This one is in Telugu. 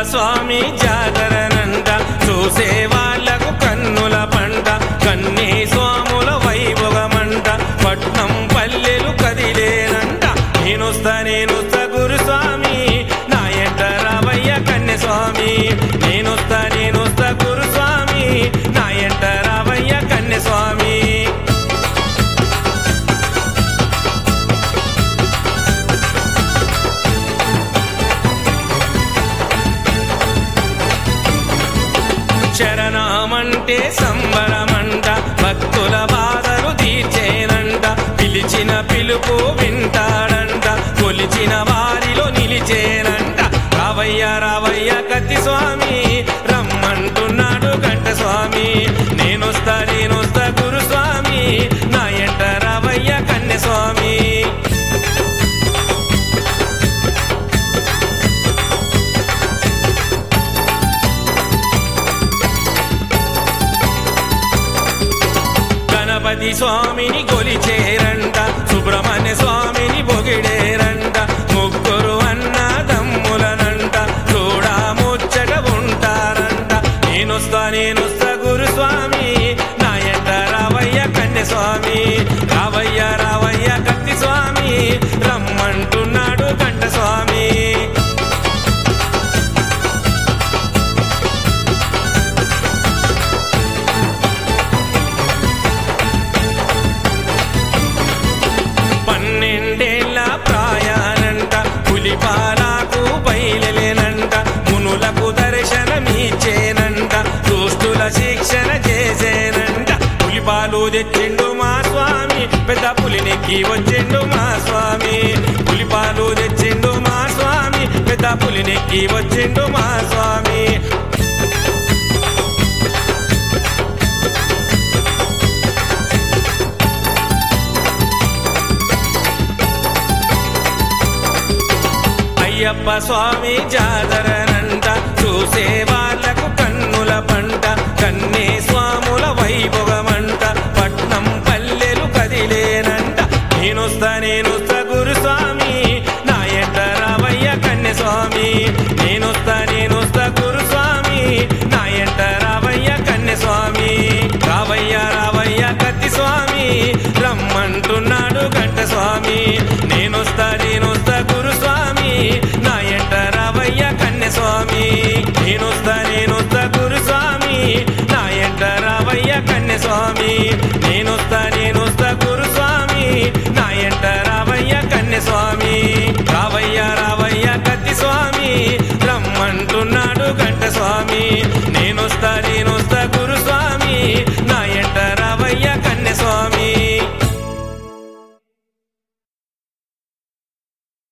స్వామి జాగరనంట చూసే వాళ్ళకు కన్నుల పంట కన్నీ స్వాముల వైభవమంట పట్నం పల్లెలు కదిలేనంట నేనొస్తా నేనొస్తా గురుస్వామి నా ఎంట రావయ్య కన్య స్వామి నేనొస్తా నేనొస్తా గురుస్వామి నా ఎంట రావయ్య కన్య స్వామి శరణమంటే సంబరమంట భక్తుల బాధలు తీర్చేనంట పిలిచిన పిలుపు వింటాడంట కొలిచిన వారిలో నిలిచేనంట రావయ్య రావయ్య కత్తి స్వామి రమ్మంటున్నాడు గంట స్వామి నేనొస్తా నేనొస్తా గురుస్వామి నా ఎంట రావయ్య కన్య స్వామి గణపతి స్వామిని కొలిచేరంట సుబ్రహ్మణ్య స్వామిని పొగిడేరంట ముగ్గురు అన్నదమ్ములనంట చూడా ముచ్చట ఉంటారంట నేనొస్తా నేనొస్తా గురుస్వామి నా ఎంట రావయ్య కన్య స్వామి రావయ్య రావయ్య కత్తి స్వామి రమ్మంటున్నాడు కంట స్వామి పన్నెండేళ్ల ప్రాయానంట పులిపాలకు బయలులేనంట మునులకు దర్శనమిచ్చేనంట దుష్టుల శిక్షణ చేసేనంట పులిపాలు తెచ్చిండు మా స్వామి పెద్ద పులినెక్కి వచ్చిండు మా స్వామి పులిపాలు తెచ్చిండు మా స్వామి పెద్ద పులినెక్కి వచ్చిండు మా స్వామి అయ్యప్ప స్వామి జాతరనంట చూసే వాళ్ళకు కన్నుల పంట కన్నే స్వాముల వైభవమంట పట్నం పల్లెలు కదిలేనంట నేనొస్తా నేనొస్తా గురుస్వామి నా ఎంట రావయ్య కన్య స్వామి నేనొస్తా నేనొస్తా గురుస్వామి నా ఎంట రావయ్య కన్య స్వామి రావయ్య రావయ్య కత్తి స్వామి రమ్మంటున్నాడు గంట స్వామి నేనొస్తా నేనొస్తా గురుస్వామి నా ఎంట రావయ్య కన్య స్వామి నేనొస్తా నేనొస్తా